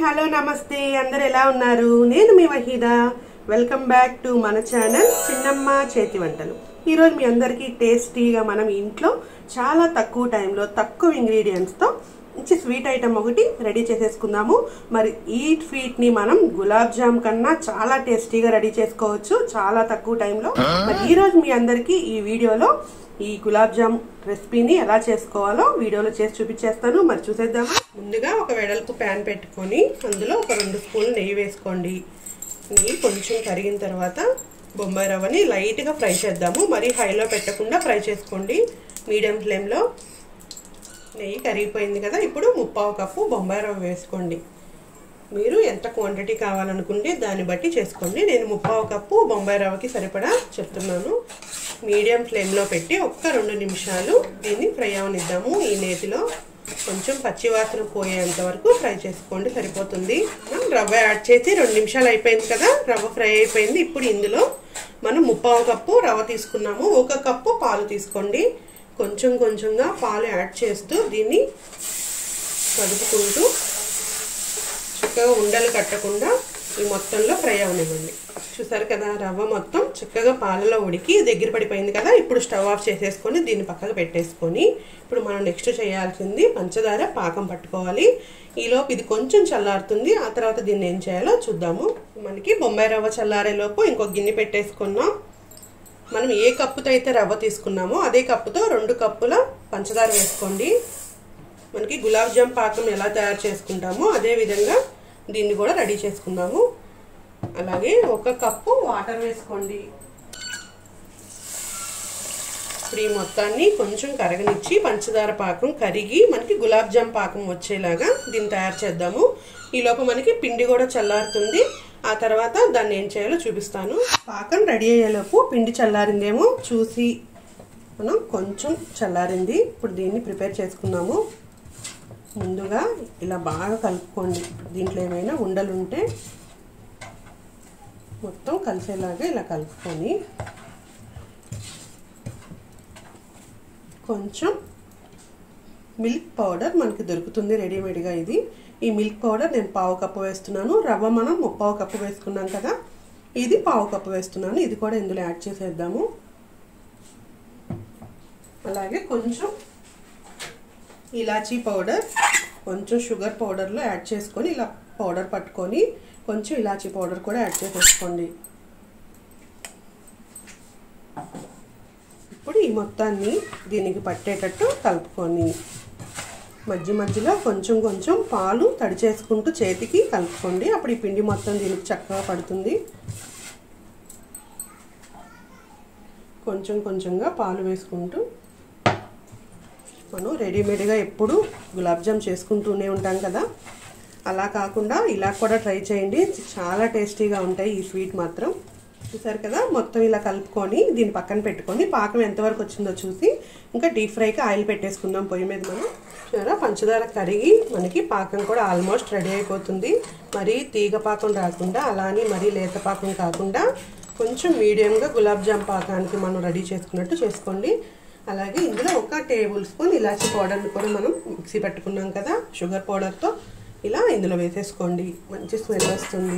hello నమస్తే అందరు ఎలా ఉన్నారు నేను మీ వహీదా వెల్కమ్ బ్యాక్ టు మన ఛానల్ చిన్నమ్మ చేతి వంటలు ఈరోజు మీ అందరికీ టేస్టీగా మనం ఇంట్లో చాలా తక్కువ టైంలో తక్కువ ఇంగ్రీడియంట్స్తో మంచి స్వీట్ ఐటమ్ ఒకటి రెడీ చేసేసుకుందాము మరి ఈ స్వీట్ని మనం గులాబ్ జామ్ కన్నా చాలా టేస్టీగా రెడీ చేసుకోవచ్చు చాలా తక్కువ టైంలో మరి ఈరోజు మీ అందరికీ ఈ వీడియోలో ఈ గులాబ్ జామ్ రెసిపీని ఎలా చేసుకోవాలో వీడియోలో చేసి చూపించేస్తాను మరి చూసేద్దామా ముందుగా ఒక వెడల్పు ప్యాన్ పెట్టుకొని అందులో ఒక రెండు స్పూన్లు నెయ్యి వేసుకోండి నెయ్యి కొంచెం కరిగిన తర్వాత బొంబాయి రవ్వని లైట్గా ఫ్రై చేద్దాము మరి హైలో పెట్టకుండా ఫ్రై చేసుకోండి మీడియం ఫ్లేమ్లో నెయ్యి కరిగిపోయింది కదా ఇప్పుడు ముప్పావు కప్పు బొంబాయి రవ్వ వేసుకోండి మీరు ఎంత క్వాంటిటీ కావాలనుకుంటే దాన్ని బట్టి చేసుకోండి నేను ముప్పావు కప్పు బొంబాయి రవ్వకి సరిపడా చెప్తున్నాను మీడియం ఫ్లేమ్లో పెట్టి ఒక్క రెండు నిమిషాలు దీన్ని ఫ్రై అవనిద్దాము ఈ నేతిలో కొంచెం పచ్చివాసన పోయేంత వరకు ఫ్రై చేసుకోండి సరిపోతుంది మనం రవ్వ యాడ్ చేసి రెండు నిమిషాలు అయిపోయింది కదా రవ్వ ఫ్రై అయిపోయింది ఇప్పుడు ఇందులో మనం ముప్పావు కప్పు రవ్వ తీసుకున్నాము ఒక కప్పు పాలు తీసుకోండి కొంచెం కొంచెంగా పాలు యాడ్ చేస్తూ దీన్ని కలుపుకుంటూ చక్కగా ఉండలు కట్టకుండా ఈ మొత్తంలో ఫ్రై అవనివ్వండి చూసారు కదా రవ్వ మొత్తం చక్కగా పాలలో ఉడికి దగ్గర పడిపోయింది కదా ఇప్పుడు స్టవ్ ఆఫ్ చేసేసుకొని దీన్ని పక్కకు పెట్టేసుకొని ఇప్పుడు మనం నెక్స్ట్ చేయాల్సింది పంచదార పాకం పట్టుకోవాలి ఈలోపు ఇది కొంచెం చల్లారుతుంది ఆ తర్వాత దీన్ని ఏం చేయాలో చూద్దాము మనకి బొంబాయి రవ్వ చల్లారేలోపు ఇంకో గిన్నె పెట్టేసుకున్నాం మనం ఏ కప్పుతో అయితే రవ్వ తీసుకున్నామో అదే కప్పుతో రెండు కప్పుల పంచదార వేసుకోండి మనకి గులాబ్ జామ్ పాకం ఎలా తయారు చేసుకుంటామో అదే విధంగా దీన్ని కూడా రెడీ చేసుకుందాము అలాగే ఒక కప్పు వాటర్ వేసుకోండి ఇప్పుడు ఈ మొత్తాన్ని కొంచెం కరగనిచ్చి పంచదార పాకం కరిగి మనకి గులాబ్ జామ్ పాకం వచ్చేలాగా దీన్ని తయారు చేద్దాము ఈలోపు మనకి పిండి కూడా చల్లారుతుంది ఆ తర్వాత దాన్ని ఏం చేయాలో చూపిస్తాను పాకం రెడీ అయ్యేలోపు పిండి చల్లారిందేమో చూసి మనం కొంచెం చల్లారింది ఇప్పుడు దీన్ని ప్రిపేర్ చేసుకున్నాము ముందుగా ఇలా బాగా కలుపుకోండి దీంట్లో ఏమైనా ఉండలు ఉంటే మొత్తం కలిసేలాగా ఇలా కలుపుకొని కొంచెం మిల్క్ పౌడర్ మనకి దొరుకుతుంది రెడీమేడ్గా ఇది ఈ మిల్క్ పౌడర్ నేను పావు కప్పు వేస్తున్నాను రవ్వ మనం ముప్పావు కప్పు వేసుకున్నాం కదా ఇది పావు కప్పు వేస్తున్నాను ఇది కూడా ఇందులో యాడ్ చేసేద్దాము అలాగే కొంచెం ఇలాచీ పౌడర్ కొంచెం షుగర్ పౌడర్లో యాడ్ చేసుకొని ఇలా పౌడర్ పట్టుకొని కొంచెం ఇలాచీ పౌడర్ కూడా యాడ్ చేసేసుకోండి ఇప్పుడు ఈ మొత్తాన్ని దీనికి పట్టేటట్టు కలుపుకొని మధ్య మధ్యలో కొంచెం కొంచెం పాలు తడి చేసుకుంటూ చేతికి కలుపుకోండి అప్పుడు ఈ పిండి మొత్తం దీనికి చక్కగా పడుతుంది కొంచెం కొంచెంగా పాలు వేసుకుంటూ మనం రెడీమేడ్గా ఎప్పుడు గులాబ్ జామ్ చేసుకుంటూనే ఉంటాం కదా అలా కాకుండా ఇలా కూడా ట్రై చేయండి చాలా టేస్టీగా ఉంటాయి ఈ స్వీట్ మాత్రం చూసారు కదా మొత్తం ఇలా కలుపుకొని దీన్ని పక్కన పెట్టుకొని పాకం ఎంతవరకు వచ్చిందో చూసి ఇంకా డీప్ ఫ్రైకి ఆయిల్ పెట్టేసుకుందాం పొయ్యి మీద మనం చూసారా పంచదార కరిగి మనకి పాకం కూడా ఆల్మోస్ట్ రెడీ అయిపోతుంది మరీ తీగ పాకం రాకుండా అలానే మరీ లేత పాకం కాకుండా కొంచెం మీడియంగా గులాబ్ జామ్ పాకానికి మనం రెడీ చేసుకున్నట్టు చేసుకోండి అలాగే ఇందులో ఒక టేబుల్ స్పూన్ ఇలాచీ పౌడర్ని కూడా మనం మిక్సీ పెట్టుకున్నాం కదా షుగర్ పౌడర్తో ఇలా ఇందులో వేసేసుకోండి మంచి స్మెల్ వస్తుంది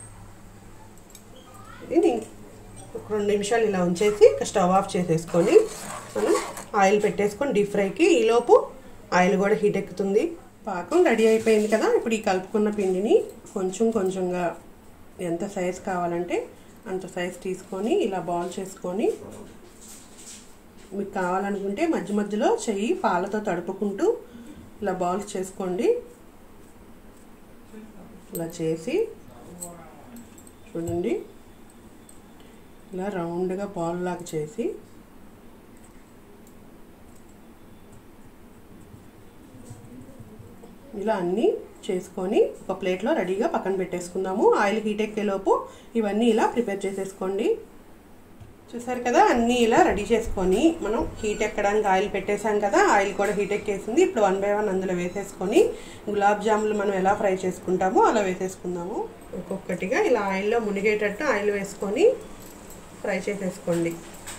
ఇది ఒక రెండు నిమిషాలు ఇలా ఉంచేసి స్టవ్ ఆఫ్ చేసేసుకొని మనం ఆయిల్ పెట్టేసుకొని డీప్ ఫ్రైకి ఈలోపు ఆయిల్ కూడా హీట్ ఎక్కుతుంది పాకం రెడీ అయిపోయింది కదా ఇప్పుడు ఈ కలుపుకున్న పిండిని కొంచెం కొంచెంగా ఎంత సైజ్ కావాలంటే అంత సైజ్ తీసుకొని ఇలా బాల్ చేసుకొని మీకు కావాలనుకుంటే మధ్య మధ్యలో చెయ్యి పాలతో తడుపుకుంటూ ఇలా బాల్స్ చేసుకోండి ఇలా చేసి చూడండి ఇలా రౌండ్గా బాల్ లాగా చేసి ఇలా అన్నీ చేసుకొని ఒక ప్లేట్లో రెడీగా పక్కన పెట్టేసుకుందాము ఆయిల్ హీట్ ఎక్కేలోపు ఇవన్నీ ఇలా ప్రిపేర్ చేసేసుకోండి చూసారు కదా అన్నీ ఇలా రెడీ చేసుకొని మనం హీట్ ఎక్కడానికి ఆయిల్ పెట్టేసాం కదా ఆయిల్ కూడా హీట్ ఎక్కేసింది ఇప్పుడు వన్ బై వన్ అందులో వేసేసుకొని గులాబ్ జాములు మనం ఎలా ఫ్రై చేసుకుంటామో అలా వేసేసుకుందాము ఒక్కొక్కటిగా ఇలా ఆయిల్లో మునిగేటట్టు ఆయిల్ వేసుకొని ఫ్రై చేసేసుకోండి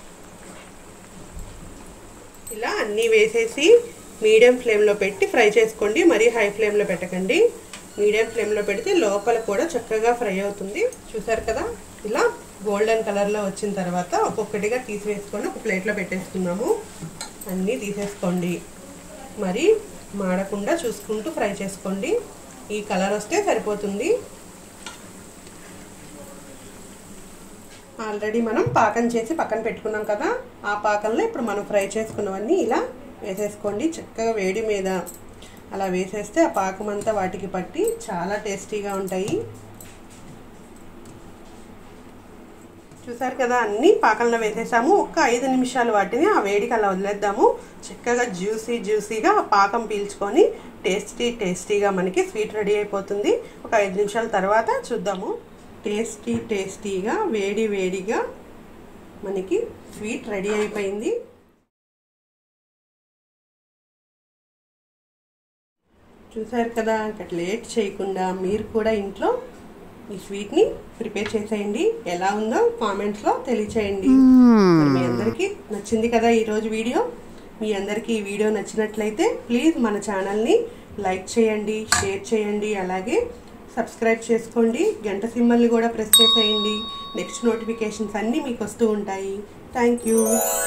ఇలా అన్నీ వేసేసి మీడియం ఫ్లేమ్లో పెట్టి ఫ్రై చేసుకోండి మరీ హై ఫ్లేమ్లో పెట్టకండి మీడియం ఫ్లేమ్లో పెడితే లోపల కూడా చక్కగా ఫ్రై అవుతుంది చూసారు కదా ఇలా గోల్డెన్ కలర్లో వచ్చిన తర్వాత ఒక్కొక్కటిగా తీసివేసుకొని ఒక ప్లేట్లో పెట్టేసుకున్నాము అన్నీ తీసేసుకోండి మరి మాడకుండా చూసుకుంటూ ఫ్రై చేసుకోండి ఈ కలర్ వస్తే సరిపోతుంది ఆల్రెడీ మనం పాకం చేసి పక్కన పెట్టుకున్నాం కదా ఆ పాకంలో ఇప్పుడు మనం ఫ్రై చేసుకున్నవన్నీ ఇలా వేసేసుకోండి చక్కగా వేడి మీద అలా వేసేస్తే ఆ పాకం అంతా వాటికి పట్టి చాలా టేస్టీగా ఉంటాయి చూసారు కదా అన్ని పాకంలో వేసేసాము ఒక ఐదు నిమిషాలు వాటిని ఆ వేడికి అలా వదిలేద్దాము చక్కగా జ్యూసీ జ్యూసీగా ఆ పాకం పీల్చుకొని టేస్టీ టేస్టీగా మనకి స్వీట్ రెడీ అయిపోతుంది ఒక ఐదు నిమిషాల తర్వాత చూద్దాము టేస్టీ టేస్టీగా వేడి వేడిగా మనకి స్వీట్ రెడీ అయిపోయింది చూసారు కదా ఇక్కడ లేట్ చేయకుండా మీరు కూడా ఇంట్లో ఈ స్వీట్ని ప్రిపేర్ చేసేయండి ఎలా ఉందో కామెంట్స్లో తెలియచేయండి మరి మీ అందరికీ నచ్చింది కదా ఈరోజు వీడియో మీ అందరికీ ఈ వీడియో నచ్చినట్లయితే ప్లీజ్ మన ఛానల్ని లైక్ చేయండి షేర్ చేయండి అలాగే సబ్స్క్రైబ్ చేసుకోండి గంట సింబల్ని కూడా ప్రెస్ చేసేయండి నెక్స్ట్ నోటిఫికేషన్స్ అన్నీ మీకు వస్తూ ఉంటాయి థ్యాంక్ యూ